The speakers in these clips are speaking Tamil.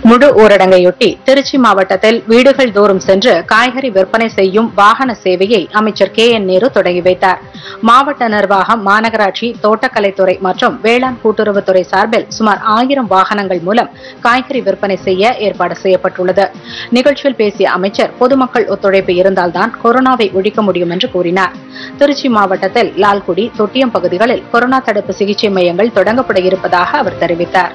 முழு ஊரடங்கையொட்டி திருச்சி மாவட்டத்தில் வீடுகள் தோறும் சென்று காய்கறி விற்பனை செய்யும் வாகன சேவையை அமைச்சர் கே என் நேரு தொடங்கி வைத்தார் மாவட்ட நிர்வாகம் மாநகராட்சி தோட்டக்கலைத்துறை மற்றும் வேளாண் கூட்டுறவுத்துறை சார்பில் சுமார் ஆயிரம் வாகனங்கள் மூலம் காய்கறி விற்பனை செய்ய ஏற்பாடு செய்யப்பட்டுள்ளது நிகழ்ச்சியில் பேசிய அமைச்சர் பொதுமக்கள் ஒத்துழைப்பு இருந்தால்தான் கொரோனாவை ஒழிக்க முடியும் என்று கூறினார் திருச்சி மாவட்டத்தில் லால்குடி தொட்டியம் பகுதிகளில் கொரோனா தடுப்பு சிகிச்சை மையங்கள் தொடங்கப்பட இருப்பதாக அவர் தெரிவித்தார்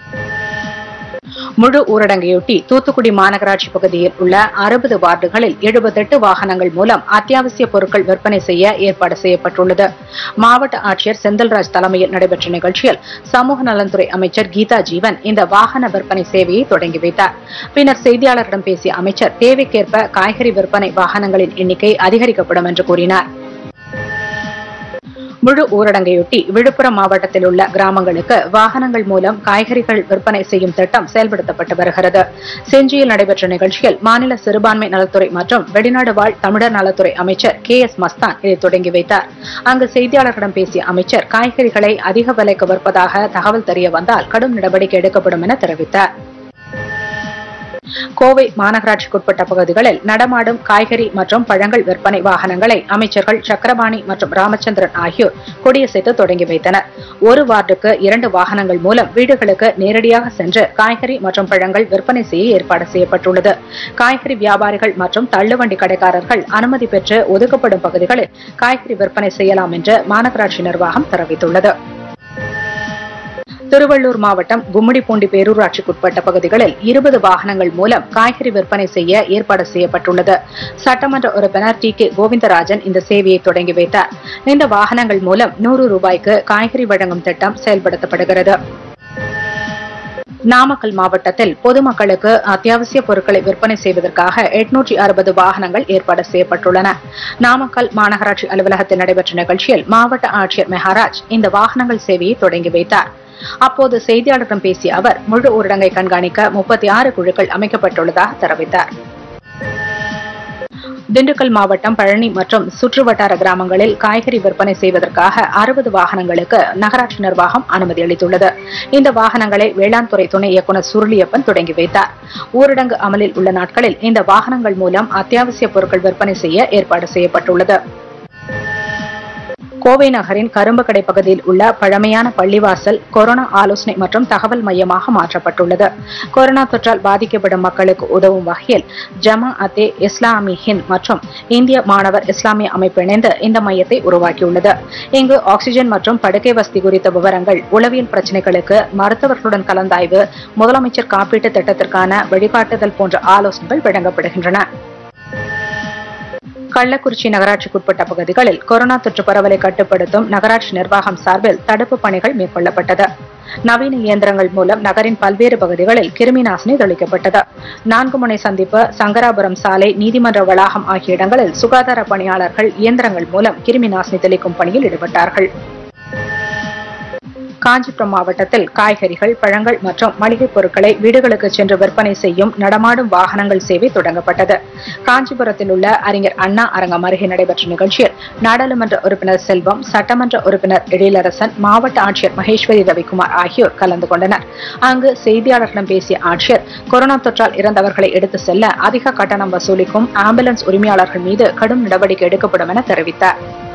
முழு ஊரடங்கையொட்டி தூத்துக்குடி மாநகராட்சி பகுதியில் உள்ள அறுபது வார்டுகளில் எழுபத்தெட்டு வாகனங்கள் மூலம் அத்தியாவசிய பொருட்கள் விற்பனை செய்ய ஏற்பாடு செய்யப்பட்டுள்ளது மாவட்ட ஆட்சியர் செந்தில்ராஜ் தலைமையில் நடைபெற்ற நிகழ்ச்சியில் சமூக நலன்துறை அமைச்சர் கீதா ஜீவன் இந்த வாகன விற்பனை சேவையை தொடங்கி வைத்தார் பின்னர் செய்தியாளர்களிடம் பேசிய அமைச்சர் தேவைக்கேற்ப காய்கறி விற்பனை வாகனங்களின் எண்ணிக்கை அதிகரிக்கப்படும் என்று கூறினார் முழு ஊரடங்கையொட்டி விழுப்புரம் மாவட்டத்தில் உள்ள கிராமங்களுக்கு வாகனங்கள் மூலம் காய்கறிகள் விற்பனை செய்யும் திட்டம் செயல்படுத்தப்பட்டு வருகிறது செஞ்சியில் நடைபெற்ற நிகழ்ச்சியில் மாநில சிறுபான்மை நலத்துறை மற்றும் வெளிநாடு வாழ் தமிழர் நலத்துறை அமைச்சர் கே எஸ் மஸ்தான் இதை தொடங்கி வைத்தார் அங்கு செய்தியாளர்களிடம் பேசிய அமைச்சர் காய்கறிகளை அதிக விலைக்கு விற்பதாக தகவல் தெரிய வந்தால் கடும் நடவடிக்கை எடுக்கப்படும் என தெரிவித்தார் கோவை மாநகராட்சிக்குட்பட்ட பகுதிகளில் நடமாடும் காய்கறி மற்றும் பழங்கள் விற்பனை வாகனங்களை அமைச்சர்கள் சக்கரபாணி மற்றும் ராமச்சந்திரன் ஆகியோர் கொடியசைத்து தொடங்கி வைத்தனர் ஒரு வார்டுக்கு இரண்டு வாகனங்கள் மூலம் வீடுகளுக்கு நேரடியாக சென்று காய்கறி மற்றும் பழங்கள் விற்பனை செய்ய ஏற்பாடு செய்யப்பட்டுள்ளது காய்கறி வியாபாரிகள் மற்றும் தள்ளுவண்டி கடைக்காரர்கள் அனுமதி பெற்று ஒதுக்கப்படும் பகுதிகளில் காய்கறி விற்பனை செய்யலாம் என்று மாநகராட்சி நிர்வாகம் தெரிவித்துள்ளது திருவள்ளூர் மாவட்டம் கும்மிடிப்பூண்டி பேரூராட்சிக்குட்பட்ட பகுதிகளில் இருபது வாகனங்கள் மூலம் காய்கறி விற்பனை செய்ய ஏற்பாடு செய்யப்பட்டுள்ளது சட்டமன்ற உறுப்பினர் டி கே கோவிந்தராஜன் இந்த சேவையை தொடங்கி வைத்தார் இந்த வாகனங்கள் மூலம் நூறு ரூபாய்க்கு காய்கறி வழங்கும் திட்டம் செயல்படுத்தப்படுகிறது நாமக்கல் மாவட்டத்தில் பொதுமக்களுக்கு அத்தியாவசிய பொருட்களை விற்பனை செய்வதற்காக எட்நூற்றி அறுபது வாகனங்கள் ஏற்பாடு செய்யப்பட்டுள்ளன நாமக்கல் மாநகராட்சி அலுவலகத்தில் நடைபெற்ற நிகழ்ச்சியில் மாவட்ட ஆட்சியர் மெஹராஜ் இந்த வாகனங்கள் சேவையை தொடங்கி வைத்தார் அப்போது செய்தியாளரிடம் பேசிய அவர் முழு ஊரடங்கை கண்காணிக்க முப்பத்தி ஆறு குழுக்கள் அமைக்கப்பட்டுள்ளதாக தெரிவித்தார் திண்டுக்கல் மாவட்டம் பழனி மற்றும் சுற்றுவட்டார கிராமங்களில் காய்கறி விற்பனை செய்வதற்காக அறுபது வாகனங்களுக்கு நகராட்சி நிர்வாகம் அனுமதி அளித்துள்ளது இந்த வாகனங்களை வேளாண் துறை துணை இயக்குநர் சுருளியப்பன் தொடங்கி வைத்தார் ஊரடங்கு அமலில் உள்ள நாட்களில் இந்த வாகனங்கள் மூலம் அத்தியாவசிய பொருட்கள் விற்பனை செய்ய ஏற்பாடு செய்யப்பட்டுள்ளது கோவை நகரின் கரும்புக்கடை பகுதியில் உள்ள பழமையான பள்ளிவாசல் கொரோனா ஆலோசனை மற்றும் தகவல் மையமாக மாற்றப்பட்டுள்ளது கொரோனா தொற்றால் பாதிக்கப்படும் மக்களுக்கு உதவும் வகையில் ஜமா அத்தே இஸ்லாமி ஹிந்த் மற்றும் இந்திய மாணவர் இஸ்லாமிய அமைப்பு இணைந்து இந்த மையத்தை உருவாக்கியுள்ளது இங்கு ஆக்ஸிஜன் மற்றும் படுக்கை வசதி குறித்த விவரங்கள் உளவியல் பிரச்சினைகளுக்கு மருத்துவர்களுடன் கலந்தாய்வு முதலமைச்சர் காப்பீட்டு திட்டத்திற்கான வழிகாட்டுதல் போன்ற ஆலோசனைகள் வழங்கப்படுகின்றன கள்ளக்குறிச்சி நகராட்சிக்குட்பட்ட பகுதிகளில் கொரோனா தொற்று பரவலை கட்டுப்படுத்தும் நகராட்சி நிர்வாகம் சார்பில் தடுப்பு பணிகள் மேற்கொள்ளப்பட்டது நவீன இயந்திரங்கள் மூலம் நகரின் பல்வேறு பகுதிகளில் கிருமி நாசினி தெளிக்கப்பட்டது நான்கு முனை சந்திப்பு சங்கராபுரம் சாலை நீதிமன்ற வளாகம் ஆகிய இடங்களில் சுகாதார பணியாளர்கள் இயந்திரங்கள் மூலம் கிருமி நாசினி தெளிக்கும் பணியில் ஈடுபட்டார்கள் காஞ்சிபுரம் மாவட்டத்தில் காய்கறிகள் பழங்கள் மற்றும் மளிகைப் பொருட்களை வீடுகளுக்கு சென்று விற்பனை செய்யும் நடமாடும் வாகனங்கள் சேவை தொடங்கப்பட்டது காஞ்சிபுரத்தில் உள்ள அறிஞர் அண்ணா அரங்கம் அருகே நடைபெற்ற நிகழ்ச்சியில் நாடாளுமன்ற உறுப்பினர் செல்வம் சட்டமன்ற உறுப்பினர் எழிலரசன் மாவட்ட ஆட்சியர் மகேஸ்வரி ரவிக்குமார் ஆகியோர் கலந்து கொண்டனர் அங்கு செய்தியாளர்களிடம் பேசிய ஆட்சியர் கொரோனா தொற்றால் இறந்தவர்களை எடுத்து செல்ல அதிக கட்டணம் வசூலிக்கும் ஆம்புலன்ஸ் உரிமையாளர்கள் மீது கடும் நடவடிக்கை எடுக்கப்படும் என தெரிவித்தார்